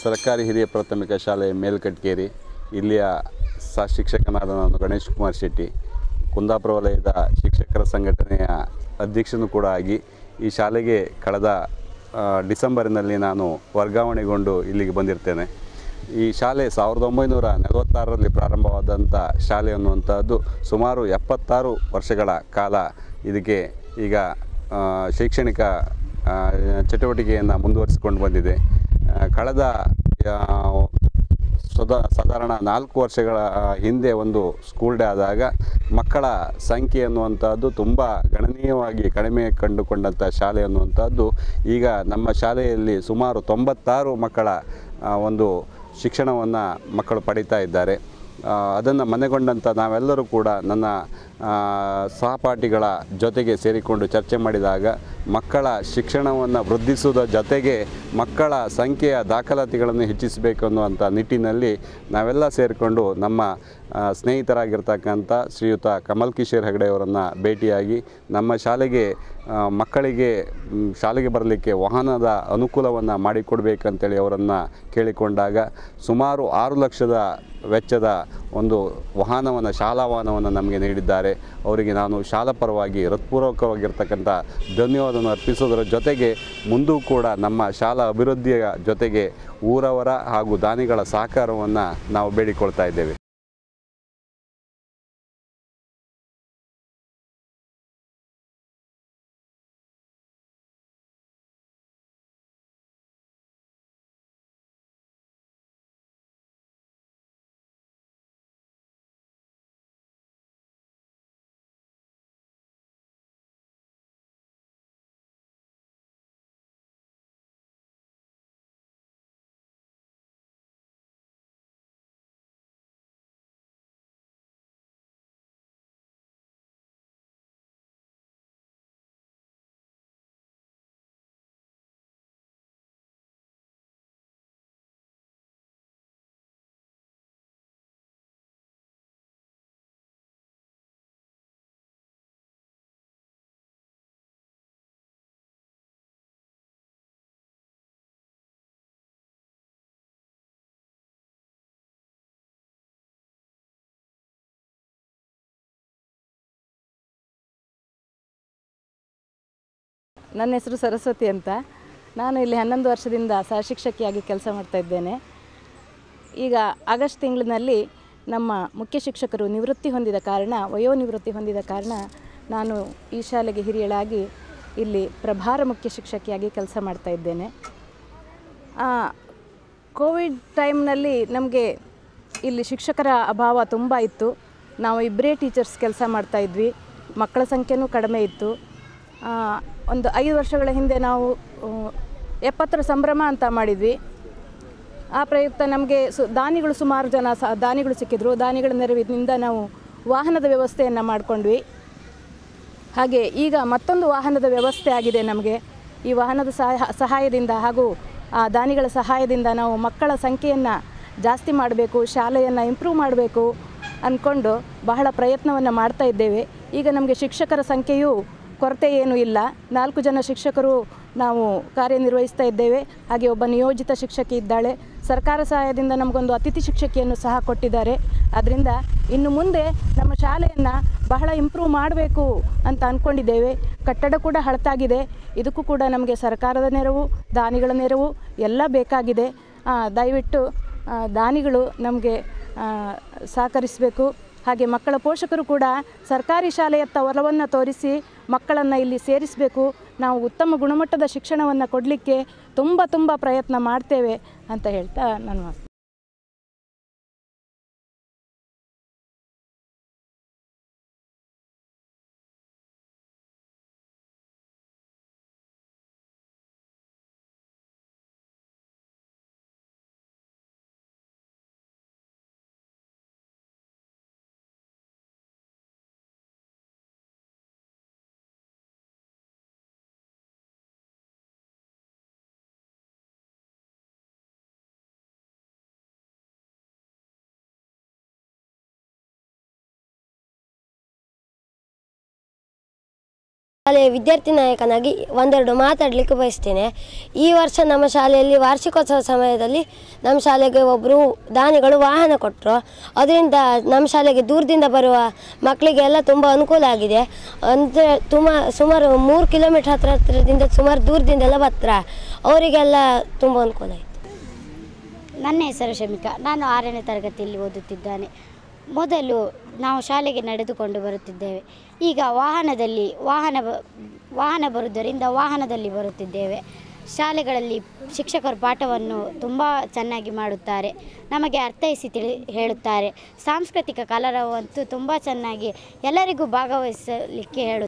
ಸರ್ಕಾರಿ ಹಿರಿಯ ಪ್ರಾಥಮಿಕ ಶಾಲೆ ಮೇಲ್ಕಟ್ಕೇರಿ ಇಲ್ಲಿಯ ಸ ಶಿಕ್ಷಕನಾದ ನಾನು ಗಣೇಶ್ ಕುಮಾರ್ ಶೆಟ್ಟಿ ಕುಂದಾಪುರ ವಲಯದ ಶಿಕ್ಷಕರ ಸಂಘಟನೆಯ ಅಧ್ಯಕ್ಷನೂ ಕೂಡ ಆಗಿ ಈ ಶಾಲೆಗೆ ಕಳೆದ ಆ, ಡಿಸೆಂಬರಿನಲ್ಲಿ ನಾನು ವರ್ಗಾವಣೆಗೊಂಡು ಇಲ್ಲಿಗೆ ಬಂದಿರ್ತೇನೆ ಈ ಶಾಲೆ ಸಾವಿರದ ಒಂಬೈನೂರ ನಲವತ್ತಾರರಲ್ಲಿ ಪ್ರಾರಂಭವಾದಂಥ ಶಾಲೆ ಅನ್ನುವಂಥದ್ದು ಸುಮಾರು ಎಪ್ಪತ್ತಾರು ವರ್ಷಗಳ ಕಾಲ ಇದಕ್ಕೆ ಈಗ ಆ, ಶೈಕ್ಷಣಿಕ ಆ, ಚಟುವಟಿಕೆಯನ್ನು ಮುಂದುವರಿಸಿಕೊಂಡು ಬಂದಿದೆ ಆ, ಕಳೆದ ಆ, ಸದಾ ಸಾಧಾರಣ ನಾಲ್ಕು ವರ್ಷಗಳ ಹಿಂದೆ ಒಂದು ಸ್ಕೂಲ್ ಡೇ ಆದಾಗ ಮಕ್ಕಳ ಸಂಖ್ಯೆ ಅನ್ನುವಂಥದ್ದು ತುಂಬ ಗಣನೀಯವಾಗಿ ಕಡಿಮೆ ಕಂಡುಕೊಂಡಂಥ ಶಾಲೆ ಅನ್ನುವಂಥದ್ದು ಈಗ ನಮ್ಮ ಶಾಲೆಯಲ್ಲಿ ಸುಮಾರು ತೊಂಬತ್ತಾರು ಮಕ್ಕಳ ಆ, ಒಂದು ಶಿಕ್ಷಣವನ್ನು ಮಕ್ಕಳು ಪಡೀತಾ ಇದ್ದಾರೆ ಅದನ್ನು ಮನೆಗೊಂಡಂಥ ನಾವೆಲ್ಲರೂ ಕೂಡ ನನ್ನ ಆ, ಸಹಪಾಠಿಗಳ ಜೊತೆಗೆ ಸೇರಿಕೊಂಡು ಚರ್ಚೆ ಮಾಡಿದಾಗ ಮಕ್ಕಳ ಶಿಕ್ಷಣವನ್ನು ವೃದ್ಧಿಸುವುದರ ಜೊತೆಗೆ ಮಕ್ಕಳ ಸಂಖ್ಯೆಯ ದಾಖಲಾತಿಗಳನ್ನು ಹೆಚ್ಚಿಸಬೇಕು ಅನ್ನುವಂಥ ನಿಟ್ಟಿನಲ್ಲಿ ನಾವೆಲ್ಲ ಸೇರಿಕೊಂಡು ನಮ್ಮ ಆ, ಸ್ನೇಹಿತರಾಗಿರ್ತಕ್ಕಂಥ ಶ್ರೀಯುತ ಕಮಲ್ ಕಿಶೋರ್ ಹೆಗಡೆ ಅವರನ್ನು ಭೇಟಿಯಾಗಿ ನಮ್ಮ ಶಾಲೆಗೆ ಆ, ಮಕ್ಕಳಿಗೆ ಮ್, ಶಾಲೆಗೆ ಬರಲಿಕ್ಕೆ ವಾಹನದ ಅನುಕೂಲವನ್ನು ಮಾಡಿಕೊಡ್ಬೇಕಂತೇಳಿ ಅವರನ್ನು ಕೇಳಿಕೊಂಡಾಗ ಸುಮಾರು ಆರು ಲಕ್ಷದ ವೆಚ್ಚದ ಒಂದು ವಾಹನವನ್ನು ಶಾಲಾ ವಾಹನವನ್ನು ನಮಗೆ ನೀಡಿದ್ದಾರೆ ಅವರಿಗೆ ನಾನು ಶಾಲಾ ಪರವಾಗಿ ಹೃತ್ಪೂರ್ವಕವಾಗಿರ್ತಕ್ಕಂಥ ಧನ್ಯವಾದವನ್ನು ಅರ್ಪಿಸೋದರ ಜೊತೆಗೆ ಮುಂದೂ ಕೂಡ ನಮ್ಮ ಶಾಲಾ ಅಭಿವೃದ್ಧಿಯ ಜೊತೆಗೆ ಊರವರ ಹಾಗೂ ದಾನಿಗಳ ಸಹಕಾರವನ್ನು ನಾವು ಬೇಡಿಕೊಳ್ತಾ ಇದ್ದೇವೆ ನನ್ನ ಹೆಸರು ಸರಸ್ವತಿ ಅಂತ ನಾನು ಇಲ್ಲಿ ಹನ್ನೊಂದು ವರ್ಷದಿಂದ ಸಹಶಿಕ್ಷಕಿಯಾಗಿ ಕೆಲಸ ಮಾಡ್ತಾ ಇದ್ದೇನೆ ಈಗ ಆಗಸ್ಟ್ ತಿಂಗಳಿನಲ್ಲಿ ನಮ್ಮ ಮುಖ್ಯ ಶಿಕ್ಷಕರು ನಿವೃತ್ತಿ ಹೊಂದಿದ ಕಾರಣ ವಯೋನಿವೃತ್ತಿ ಹೊಂದಿದ ಕಾರಣ ನಾನು ಈ ಶಾಲೆಗೆ ಹಿರಿಯಳಾಗಿ ಇಲ್ಲಿ ಪ್ರಭಾರ ಮುಖ್ಯ ಶಿಕ್ಷಕಿಯಾಗಿ ಕೆಲಸ ಮಾಡ್ತಾ ಇದ್ದೇನೆ ಆ, ಕೋವಿಡ್ ಟೈಮ್ನಲ್ಲಿ ನಮಗೆ ಇಲ್ಲಿ ಶಿಕ್ಷಕರ ಅಭಾವ ತುಂಬ ಇತ್ತು ನಾವು ಇಬ್ಬರೇ ಟೀಚರ್ಸ್ ಕೆಲಸ ಮಾಡ್ತಾ ಇದ್ವಿ ಮಕ್ಕಳ ಸಂಖ್ಯೆನೂ ಕಡಿಮೆ ಇತ್ತು ಆ, ಒಂದು ಐದು ವರ್ಷಗಳ ಹಿಂದೆ ನಾವು ಆ, ಎಪ್ಪತ್ತರ ಸಂಭ್ರಮ ಅಂತ ಮಾಡಿದ್ವಿ ಆ ಪ್ರಯುಕ್ತ ನಮಗೆ ಸು ದಾನಿಗಳು ಸುಮಾರು ಜನ ಸ ದಾನಿಗಳು ಸಿಕ್ಕಿದ್ರು ದಾನಿಗಳ ನೆರವಿನಿಂದ ನಾವು ವಾಹನದ ವ್ಯವಸ್ಥೆಯನ್ನು ಮಾಡಿಕೊಂಡ್ವಿ ಹಾಗೆ ಈಗ ಮತ್ತೊಂದು ವಾಹನದ ವ್ಯವಸ್ಥೆ ಆಗಿದೆ ನಮಗೆ ಈ ವಾಹನದ ಸಹಾಯ ಸಹಾಯದಿಂದ ಹಾಗೂ ಆ ದಾನಿಗಳ ಸಹಾಯದಿಂದ ನಾವು ಮಕ್ಕಳ ಸಂಖ್ಯೆಯನ್ನು ಜಾಸ್ತಿ ಮಾಡಬೇಕು ಶಾಲೆಯನ್ನು ಇಂಪ್ರೂವ್ ಮಾಡಬೇಕು ಅಂದ್ಕೊಂಡು ಬಹಳ ಪ್ರಯತ್ನವನ್ನು ಮಾಡ್ತಾ ಇದ್ದೇವೆ ಈಗ ನಮಗೆ ಶಿಕ್ಷಕರ ಸಂಖ್ಯೆಯು ಕೊರತೆ ಏನೂ ಇಲ್ಲ ನಾಲ್ಕು ಜನ ಶಿಕ್ಷಕರು ನಾವು ಕಾರ್ಯನಿರ್ವಹಿಸ್ತಾ ಇದ್ದೇವೆ ಹಾಗೆ ಒಬ್ಬ ನಿಯೋಜಿತ ಶಿಕ್ಷಕಿ ಇದ್ದಾಳೆ ಸರ್ಕಾರ ಸಹಾಯದಿಂದ ನಮಗೊಂದು ಅತಿಥಿ ಶಿಕ್ಷಕಿಯನ್ನು ಸಹ ಕೊಟ್ಟಿದ್ದಾರೆ ಅದರಿಂದ ಇನ್ನು ಮುಂದೆ ನಮ್ಮ ಶಾಲೆಯನ್ನು ಬಹಳ ಇಂಪ್ರೂವ್ ಮಾಡಬೇಕು ಅಂತ ಅಂದ್ಕೊಂಡಿದ್ದೇವೆ ಕಟ್ಟಡ ಕೂಡ ಹಳತಾಗಿದೆ ಇದಕ್ಕೂ ಕೂಡ ನಮಗೆ ಸರ್ಕಾರದ ನೆರವು ದಾನಿಗಳ ನೆರವು ಎಲ್ಲ ಬೇಕಾಗಿದೆ ಆ, ದಯವಿಟ್ಟು ಆ, ದಾನಿಗಳು ನಮಗೆ ಆ, ಸಹಕರಿಸಬೇಕು ಹಾಗೆ ಮಕ್ಕಳ ಪೋಷಕರು ಕೂಡ ಸರ್ಕಾರಿ ಶಾಲೆಯತ್ತ ಒಲವನ್ನು ತೋರಿಸಿ ಮಕ್ಕಳನ್ನು ಇಲ್ಲಿ ಸೇರಿಸಬೇಕು ನಾವು ಉತ್ತಮ ಗುಣಮಟ್ಟದ ಶಿಕ್ಷಣವನ್ನು ಕೊಡಲಿಕ್ಕೆ ತುಂಬ ತುಂಬ ಪ್ರಯತ್ನ ಮಾಡ್ತೇವೆ ಅಂತ ಹೇಳ್ತಾ ನಾನು ಶಾಲೆಯ ವಿದ್ಯಾರ್ಥಿ ನಾಯಕನಾಗಿ ಒಂದೆರಡು ಮಾತಾಡಲಿಕ್ಕೆ ಬಯಸ್ತೇನೆ ಈ ವರ್ಷ ನಮ್ಮ ಶಾಲೆಯಲ್ಲಿ ವಾರ್ಷಿಕೋತ್ಸವ ಸಮಯದಲ್ಲಿ ನಮ್ಮ ಶಾಲೆಗೆ ಒಬ್ಬರು ದಾನಿಗಳು ವಾಹನ ಕೊಟ್ಟರು ಅದರಿಂದ ನಮ್ಮ ಶಾಲೆಗೆ ದೂರದಿಂದ ಬರುವ ಮಕ್ಕಳಿಗೆಲ್ಲ ತುಂಬ ಅನುಕೂಲ ಆಗಿದೆ ಅಂದರೆ ತುಂಬ ಸುಮಾರು ಮೂರು ಕಿಲೋಮೀಟ್ರ್ ಹತ್ರ ಹತ್ರದಿಂದ ಸುಮಾರು ದೂರದಿಂದೆಲ್ಲ ಬರ್ತಾರೆ ಅವರಿಗೆಲ್ಲ ತುಂಬ ಅನುಕೂಲ ಆಯಿತು ನನ್ನ ಹೆಸರು ಶಮಿಕಾ ನಾನು ಆರನೇ ತರಗತಿಯಲ್ಲಿ ಓದುತ್ತಿದ್ದಾನೆ ಮೊದಲು ನಾವು ಶಾಲೆಗೆ ನಡೆದುಕೊಂಡು ಬರುತ್ತಿದ್ದೇವೆ ಈಗ ವಾಹನದಲ್ಲಿ ವಾಹನ ಬ- ವಾಹನ ಬರುವುದರಿಂದ ವಾಹನದಲ್ಲಿ ಬರುತ್ತಿದ್ದೇವೆ ಶಾಲೆಗಳಲ್ಲಿ ಶಿಕ್ಷಕರು ಪಾಠವನ್ನು ತುಂಬ ಚೆನ್ನಾಗಿ ಮಾಡುತ್ತಾರೆ ನಮಗೆ ಅರ್ಥೈಸಿ ತಿಳಿ ಹೇಳುತ್ತಾರೆ ಸಾಂಸ್ಕೃತಿಕ ಕಲರವಂತೂ ತುಂಬ ಚೆನ್ನಾಗಿ ಎಲ್ಲರಿಗೂ ಭಾಗವಹಿಸಲಿಕ್ಕೆ ಹೇಳು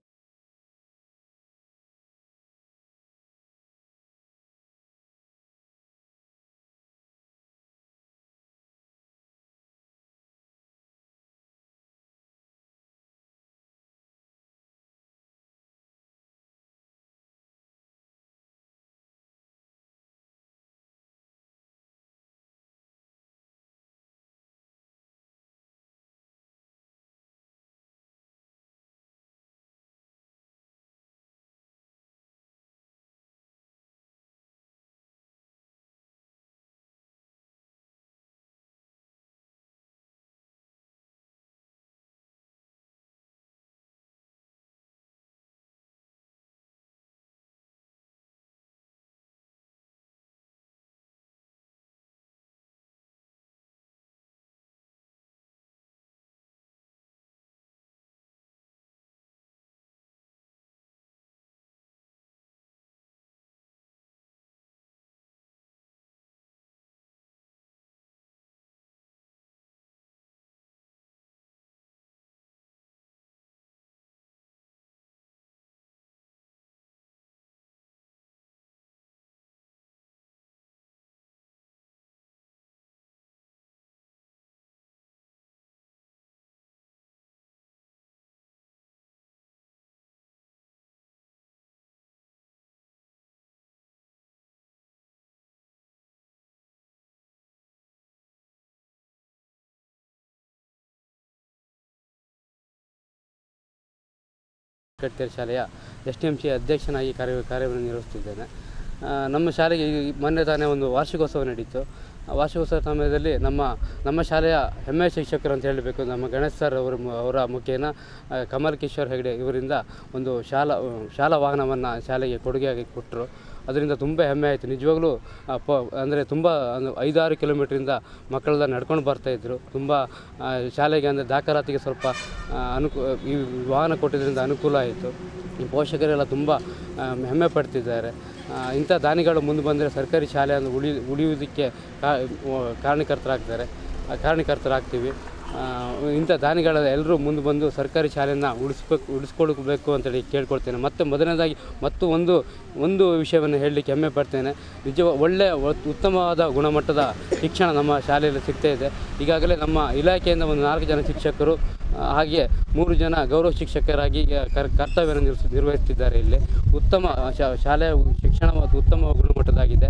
ಕಟ್ಕೇರಿ ಶಾಲೆಯ ಎಸ್ ಟಿ ಎಮ್ ಸಿ ಅಧ್ಯಕ್ಷನಾಗಿ ಕಾರ್ಯ ಕಾರ್ಯವನ್ನು ನಿರ್ವಹಿಸುತ್ತಿದ್ದೇನೆ ಆ, ನಮ್ಮ ಶಾಲೆಗೆ ಈ ಮೊನ್ನೆ ತಾನೇ ಒಂದು ವಾರ್ಷಿಕೋತ್ಸವ ನಡೀತು ಆ ವಾರ್ಷಿಕೋತ್ಸವ ಸಮಯದಲ್ಲಿ ನಮ್ಮ ನಮ್ಮ ಶಾಲೆಯ ಹೆಮ್ಮೆಯ ಶಿಕ್ಷಕರು ಅಂತ ಹೇಳಬೇಕು ನಮ್ಮ ಗಣೇಶ್ ಸರ್ ಅವರ ಮು- ಅವರ ಮುಖೇನ ಆ, ಕಮಲ್ ಕಿಶೋರ್ ಹೆಗಡೆ ಇವರಿಂದ ಒಂದು ಶಾಲಾ ಶಾಲಾ ವಾಹನವನ್ನು ಶಾಲೆಗೆ ಕೊಡುಗೆಯಾಗಿ ಕೊಟ್ಟರು ಅದರಿಂದ ತುಂಬ ಹೆಮ್ಮೆ ಆಯಿತು ನಿಜವಾಗ್ಲೂ ಆ, ಪ ಅಂದರೆ ತುಂಬ ಒಂದು ಐದಾರು ಕಿಲೋಮೀಟ್ರಿಂದ ಮಕ್ಕಳೆಲ್ಲ ನಡ್ಕೊಂಡು ಬರ್ತಾಯಿದ್ರು ತುಂಬ ಆ, ಶಾಲೆಗೆ ಅಂದರೆ ದಾಖಲಾತಿಗೆ ಸ್ವಲ್ಪ ಆ, ಅನುಕೂ ಈ ವಾಹನ ಕೊಟ್ಟಿದ್ದರಿಂದ ಅನುಕೂಲ ಆಯಿತು ಈ ಪೋಷಕರೆಲ್ಲ ತುಂಬ ಆ, ಹೆಮ್ಮೆ ಪಡ್ತಿದ್ದಾರೆ ಆ, ಇಂಥ ದಾನಿಗಳು ಮುಂದೆ ಬಂದರೆ ಸರ್ಕಾರಿ ಶಾಲೆಯನ್ನು ಉಳಿ ಉಳಿಯುವುದಕ್ಕೆ ಕಾ- ಕಾರಣಕರ್ತರಾಗ್ತಾರೆ ಆ, ಕಾರಣಕರ್ತರಾಗ್ತೀವಿ ಆ, ಇಂಥ ದಾನಿಗಳ ಎಲ್ಲರೂ ಮುಂದೆ ಬಂದು ಸರ್ಕಾರಿ ಶಾಲೆಯನ್ನು ಉಳಿಸ್ಬೇಕು ಉಳಿಸ್ಕೊಳ್ಬೇಕು ಅಂತೇಳಿ ಕೇಳ್ಕೊಳ್ತೇನೆ ಮತ್ತು ಮೊದಲನೇದಾಗಿ ಮತ್ತು ಒಂದು ಒಂದು ವಿಷಯವನ್ನು ಹೇಳಲಿಕ್ಕೆ ಹೆಮ್ಮೆ ಪಡ್ತೇನೆ ನಿಜ ಒಳ್ಳೆಯ ಒತ್- ಉತ್ತಮವಾದ ಗುಣಮಟ್ಟದ ಶಿಕ್ಷಣ ನಮ್ಮ ಶಾಲೆಯಲ್ಲಿ ಸಿಗ್ತಾ ಇದೆ ಈಗಾಗಲೇ ನಮ್ಮ ಇಲಾಖೆಯಿಂದ ಒಂದು ನಾಲ್ಕು ಜನ ಶಿಕ್ಷಕರು ಆ, ಹಾಗೆ ಮೂರು ಜನ ಗೌರವ ಶಿಕ್ಷಕರಾಗಿ ಈಗ ಕರ್ ಕರ್ತವ್ಯವನ್ನು ನಿರ್ವಹಿಸ್ ನಿರ್ವಹಿಸ್ತಿದ್ದಾರೆ ಇಲ್ಲಿ ಉತ್ತಮ ಶಾ ಶಾಲೆಯ ಶಿಕ್ಷಣ ಮತ್ತು ಉತ್ತಮ ಗುಣಮಟ್ಟದಾಗಿದೆ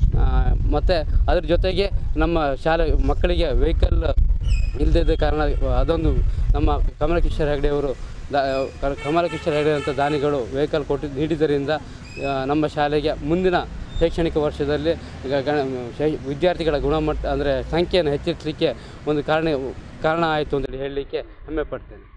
ಮತ್ತು ಅದ್ರ ಜೊತೆಗೆ ನಮ್ಮ ಶಾಲೆ ಮಕ್ಕಳಿಗೆ ವೆಹಿಕಲ್ ಇಲ್ಲದಿದ್ದ ಕಾರಣ ಅದೊಂದು ನಮ್ಮ ಕಮಲಕಿಶೋರ್ ಹೆಗಡೆ ಅವರು ದ ಕ- ಕಮಲಕಿಶೋರ್ ಹೆಗಡೆ ಅಂತ ದಾನಿಗಳು ವೆಹಿಕಲ್ ಕೊಟ್ಟು ನೀಡಿದ್ದರಿಂದ ಆ, ನಮ್ಮ ಶಾಲೆಗೆ ಮುಂದಿನ ಶೈಕ್ಷಣಿಕ ವರ್ಷದಲ್ಲಿ ಈಗ ಗಣ ಶೈ- ವಿದ್ಯಾರ್ಥಿಗಳ ಗುಣಮಟ್ಟ ಅಂದರೆ ಸಂಖ್ಯೆಯನ್ನು ಹೆಚ್ಚಿಸಲಿಕ್ಕೆ ಒಂದು ಕಾರಣ ಕಾರಣ ಆಯಿತು ಅಂತೇಳಿ ಹೇಳಲಿಕ್ಕೆ ಹೆಮ್ಮೆ ಪಡ್ತೇನೆ